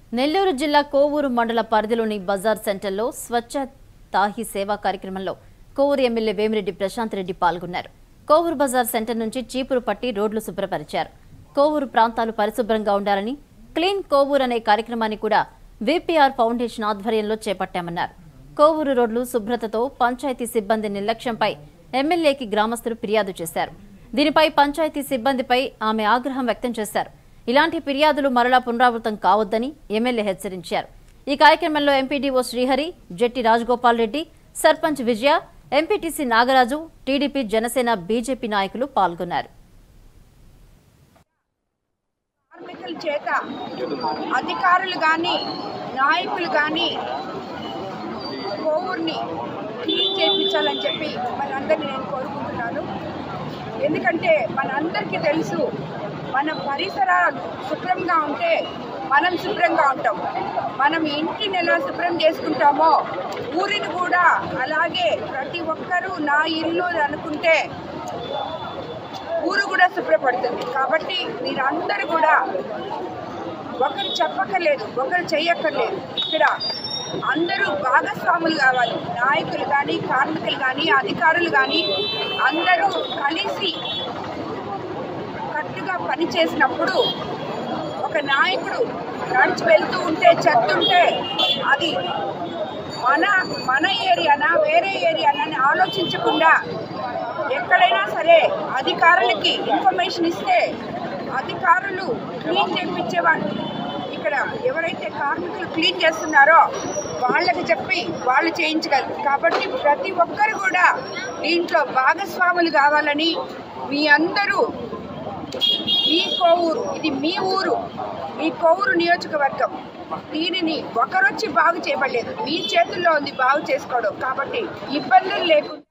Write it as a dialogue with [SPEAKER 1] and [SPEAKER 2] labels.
[SPEAKER 1] నెల్లూరు జిల్లా కోవూరు మండల పరిధిలోని బజార్ సెంటర్లో స్వచ్ఛ తాహి సేవా కార్యక్రమంలో కోవూరు ఎమ్మెల్యే వేమిరెడ్డి ప్రశాంత్ రెడ్డి పాల్గొన్నారు కోవూరు బజార్ సెంటర్ నుంచి చీపురు పట్టి రోడ్లు శుభ్రపరిచారు కోవూరు ప్రాంతాలు పరిశుభ్రంగా ఉండాలని క్లీన్ కోవూర్ అనే కార్యక్రమాన్ని కూడా విపిఆర్ ఫౌండేషన్ ఆధ్వర్యంలో చేపట్టామన్నారు కోవూరు రోడ్లు శుభ్రతతో పంచాయతీ సిబ్బంది నిర్లక్ష్యంపై ఎమ్మెల్యేకి గ్రామస్తులు ఫిర్యాదు చేశారు దీనిపై పంచాయతీ సిబ్బందిపై ఆమె ఆగ్రహం వ్యక్తం చేశారు ఇలాంటి ఫిర్యాదులు మరలా పునరావృతం కావద్దని ఎమ్మెల్యే హెచ్చరించారు ఈ కార్యక్రమంలో MPDO Srihari Jetti Rajagopal Reddy sarpanch Vijaya MPTC Nagaraju TDP Janasena BJP నాయకులు పాల్గొన్నారు
[SPEAKER 2] కార్మికుల చేత అధికారులు కానీ నాయకులు కానీ కోవూర్ని క్లీన్ చేయించాలని చెప్పి మనందరినీ నేను కోరుకుంటున్నాను ఎందుకంటే మనందరికీ తెలుసు మన పరిసరాలు శుభ్రంగా ఉంటే మనం శుభ్రంగా ఉంటాం మనం ఇంటిని ఎలా శుభ్రం చేసుకుంటామో ఊరిని కూడా అలాగే ప్రతి ఒక్కరూ నా ఇల్లు అని అనుకుంటే ఊరు కూడా శుభ్రపడుతుంది కాబట్టి మీరందరూ కూడా ఒకరు చెప్పక్కర్లేదు ఒకరు చెయ్యక్కర్లేదు ఇక్కడ అందరూ భాగస్వాములు కావాలి నాయకులు కానీ కార్మికులు కానీ అధికారులు కానీ అందరూ కలిసి కట్టుగా పని చేసినప్పుడు ఒక నాయకుడు నడిచి వెళ్తూ ఉంటే చెత్తుంటే అది మన మన ఏరియానా వేరే ఏరియానా అని ఆలోచించకుండా ఎక్కడైనా సరే అధికారులకి ఇన్ఫర్మేషన్ ఇస్తే అధికారులు క్లీన్ చేయించేవాళ్ళు ఇక్కడ ఎవరైతే కార్మికులు క్లీన్ చేస్తున్నారో వాళ్ళకి చెప్పి వాళ్ళు చేయించగలరు కాబట్టి ప్రతి ఒక్కరు కూడా దీంట్లో భాగస్వాములు కావాలని మీ అందరూ మీ కోవూరు ఇది మీ ఊరు మీ కోవూరు నియోజకవర్గం దీనిని ఒకరొచ్చి బాగు చేయబడలేదు మీ చేతుల్లో ఉంది బాగు చేసుకోవడం కాబట్టి ఇబ్బందులు లేకుండా